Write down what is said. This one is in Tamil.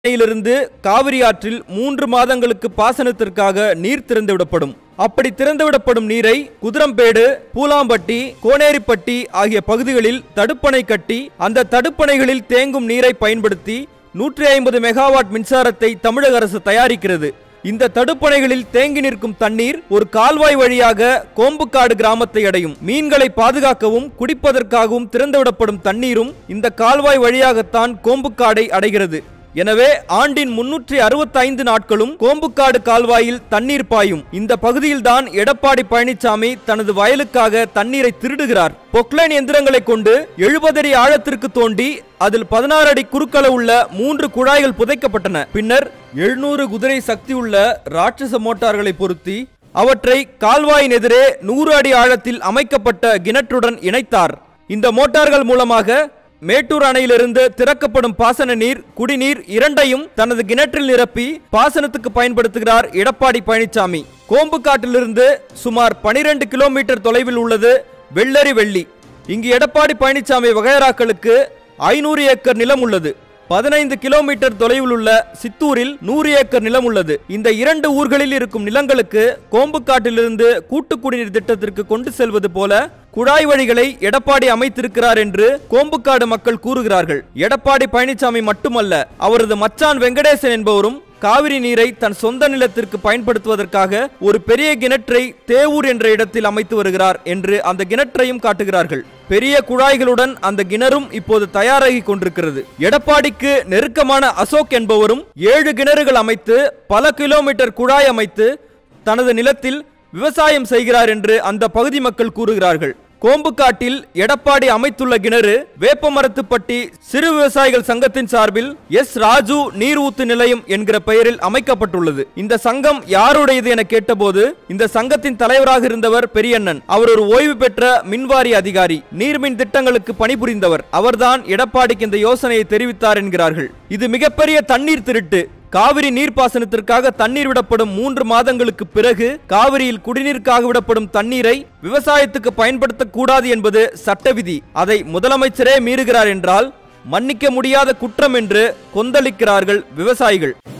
அணையிலிருந்து காவிரி ஆற்றில் மூன்று மாதங்களுக்கு பாசனத்திற்காக நீர் திறந்துவிடப்படும் அப்படி திறந்துவிடப்படும் நீரை குதிரம்பேடு பூலாம்பட்டி கோனேரிப்பட்டி ஆகிய பகுதிகளில் தடுப்பணை கட்டி அந்த தடுப்பணைகளில் தேங்கும் நீரை பயன்படுத்தி நூற்றி ஐம்பது மெகாவாட் மின்சாரத்தை தமிழக அரசு தயாரிக்கிறது இந்த தடுப்பணைகளில் தேங்கி நிற்கும் தண்ணீர் ஒரு கால்வாய் வழியாக கோம்புக்காடு கிராமத்தை அடையும் மீன்களை பாதுகாக்கவும் குடிப்பதற்காகவும் திறந்துவிடப்படும் தண்ணீரும் இந்த கால்வாய் வழியாகத்தான் கோம்புக்காடை அடைகிறது எனவே ஆண்டின் முன்னூற்றி அறுபத்தைந்து நாட்களும் கோம்புக்காடு கால்வாயில் தண்ணீர் பாயும் இந்த பகுதியில்தான் எடப்பாடி பழனிசாமி தனது வயலுக்காக தண்ணீரை திருடுகிறார் பொக்லைன் எந்திரங்களை கொண்டு எழுபது அடி ஆழத்திற்கு தோண்டி அதில் பதினாறு அடி குறுக்களவு உள்ள மூன்று குழாய்கள் புதைக்கப்பட்டன பின்னர் எழுநூறு குதிரை சக்தி உள்ள ராட்சச மோட்டார்களை பொருத்தி அவற்றை கால்வாயின் எதிரே நூறு அடி ஆழத்தில் அமைக்கப்பட்ட கிணற்றுடன் இணைத்தார் இந்த மோட்டார்கள் மூலமாக மேட்டூர் அணையிலிருந்து திறக்கப்படும் பாசன நீர் குடிநீர் இரண்டையும் தனது கிணற்றில் நிரப்பி பாசனத்துக்கு பயன்படுத்துகிறார் எடப்பாடி பழனிசாமி கோம்புக்காட்டிலிருந்து சுமார் 12 கிலோமீட்டர் தொலைவில் உள்ளது வெள்ளரி வெள்ளி இங்கு எடப்பாடி பழனிசாமி வகையராக்களுக்கு ஐநூறு ஏக்கர் நிலம் உள்ளது பதினைந்து கிலோமீட்டர் தொலைவில் உள்ள சித்தூரில் நூறு ஏக்கர் நிலம் உள்ளது இந்த இரண்டு ஊர்களில் இருக்கும் நிலங்களுக்கு கோம்புக்காட்டிலிருந்து கூட்டு குடிநீர் திட்டத்திற்கு கொண்டு செல்வது போல குழாய் வழிகளை எடப்பாடி அமைத்திருக்கிறார் என்று கோம்புக்காடு மக்கள் கூறுகிறார்கள் எடப்பாடி பழனிசாமி மட்டுமல்ல அவரது மச்சான் வெங்கடேசன் என்பவரும் காவிரி நீரை தன் சொந்த நிலத்திற்கு பயன்படுத்துவதற்காக ஒரு பெரிய கிணற்றை தேவூர் என்ற இடத்தில் அமைத்து வருகிறார் என்று அந்த கிணற்றையும் காட்டுகிறார்கள் பெரிய குழாய்களுடன் அந்த கிணறும் இப்போது தயாராகி கொண்டிருக்கிறது எடப்பாடிக்கு நெருக்கமான அசோக் என்பவரும் ஏழு கிணறுகள் அமைத்து பல கிலோமீட்டர் குழாய் அமைத்து தனது நிலத்தில் விவசாயம் செய்கிறார் என்று அந்த பகுதி மக்கள் கூறுகிறார்கள் கோம்புக்காட்டில் எடப்பாடி அமைத்துள்ள கிணறு வேப்பமரத்துப்பட்டி சிறு விவசாயிகள் சங்கத்தின் சார்பில் எஸ் ராஜு நீர் ஊத்து நிலையம் என்கிற பெயரில் அமைக்கப்பட்டுள்ளது இந்த சங்கம் யாருடையது என கேட்டபோது இந்த சங்கத்தின் தலைவராக இருந்தவர் பெரியண்ணன் அவர் ஒரு ஓய்வு பெற்ற மின்வாரிய அதிகாரி நீர்மின் திட்டங்களுக்கு பணிபுரிந்தவர் அவர்தான் எடப்பாடிக்கு இந்த யோசனையை தெரிவித்தார் என்கிறார்கள் இது மிகப்பெரிய தண்ணீர் திருட்டு காவிரி நீர்ப்பாசனத்திற்காக தண்ணீர் விடப்படும் மூன்று மாதங்களுக்கு பிறகு காவிரியில் குடிநீருக்காக விடப்படும் தண்ணீரை விவசாயத்துக்கு பயன்படுத்தக்கூடாது என்பது சட்ட விதி அதை முதலமைச்சரே மீறுகிறார் என்றால் மன்னிக்க முடியாத குற்றம் என்று கொந்தளிக்கிறார்கள் விவசாயிகள்